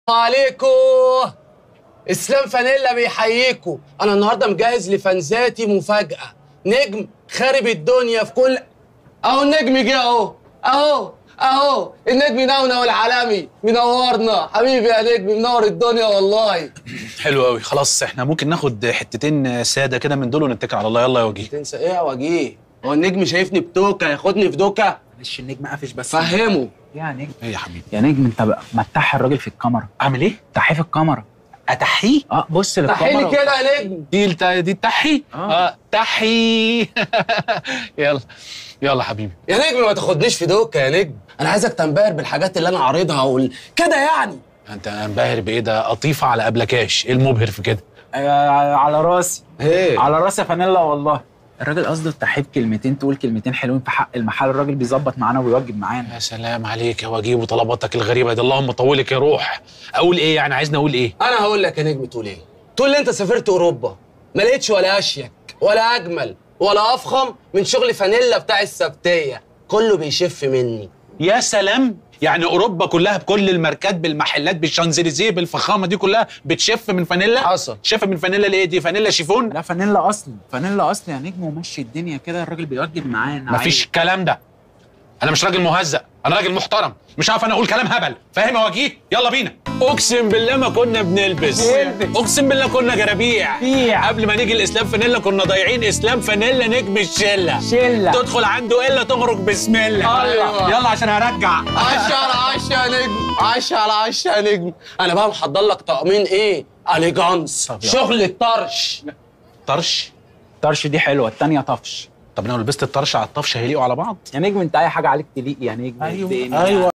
عليكم اسلام فانيلا بيحييكوا انا النهارده مجهز لفانزاتي مفاجاه نجم خارب الدنيا في كل اهو النجم جه اهو اهو اهو النجم نونو العالمي منورنا حبيبي يا نجم منور الدنيا والله حلو قوي خلاص احنا ممكن ناخد حتتين ساده كده من دول ونتكل على الله يلا يا وجيه تنسى ايه يا وجيه هو النجم شايفني بتوكه ياخدني في دوكه معلش النجم قافش بس فهمه يا نجم ايه يا حبيبي يا نجم انت بقى متح الراجل في الكاميرا اعمل ايه تحيه في الكاميرا اتحيه اه بص للكاميرا تحيلي كده يا نجم دي الت... دي التحي آه. اه تحي يلا يلا حبيبي يا نجم ما تاخدنيش في دوكه يا نجم انا عايزك تنبهر بالحاجات اللي انا عارضها وال... كده يعني انت انبهر بايه ده قطيفه على قبلكاش ايه المبهر في كده آه على راسي ايه على راسي يا فانيلا والله الراجل قصده التحيه بكلمتين تقول كلمتين حلوين في حق المحل الراجل بيظبط معانا ويوجب معانا يا سلام عليك يا وجيه وطلباتك الغريبه دي اللهم طولك يا روح اقول ايه يعني عايزني اقول ايه انا هقول لك يا نجم تقول ايه تقول لي انت سافرت اوروبا ما لقيتش ولا اشيك ولا اجمل ولا افخم من شغل فانيلا بتاع السبتيه كله بيشف مني يا سلام يعني اوروبا كلها بكل الماركات بالمحلات بالشانزليزيه بالفخامه دي كلها بتشف من فانيلا حصل. شف من فانيلا ليه دي فانيلا شيفون لا فانيلا اصلي فانيلا اصلي يا نجم ومشي الدنيا كده الراجل بيوجب معانا مفيش الكلام ده انا مش راجل مهزأ انا راجل محترم مش عارف انا اقول كلام هبل فاهم يا وجيه يلا بينا اقسم بالله ما كنا بنلبس بنلبس. اقسم بالله كنا جرابيع بيع. قبل ما نيجي الاسلام فانيلا كنا ضايعين اسلام فانيلا نجم الشله شله تدخل عنده الا تخرج بسم الله أيوة. يلا عشان هرجع عشا على عشا يا نجم عشا على عشا يا نجم انا بقى محضر لك طقمين ايه اليجانس طب يلا. شغل الطرش طرش طرش دي حلوه التانيه طفش طب انا لو لبست الطرش على الطفش هيليقوا على بعض يا نجم انت اي حاجه عليك تليق يا نجم أيوة. الدنيا. أيوة.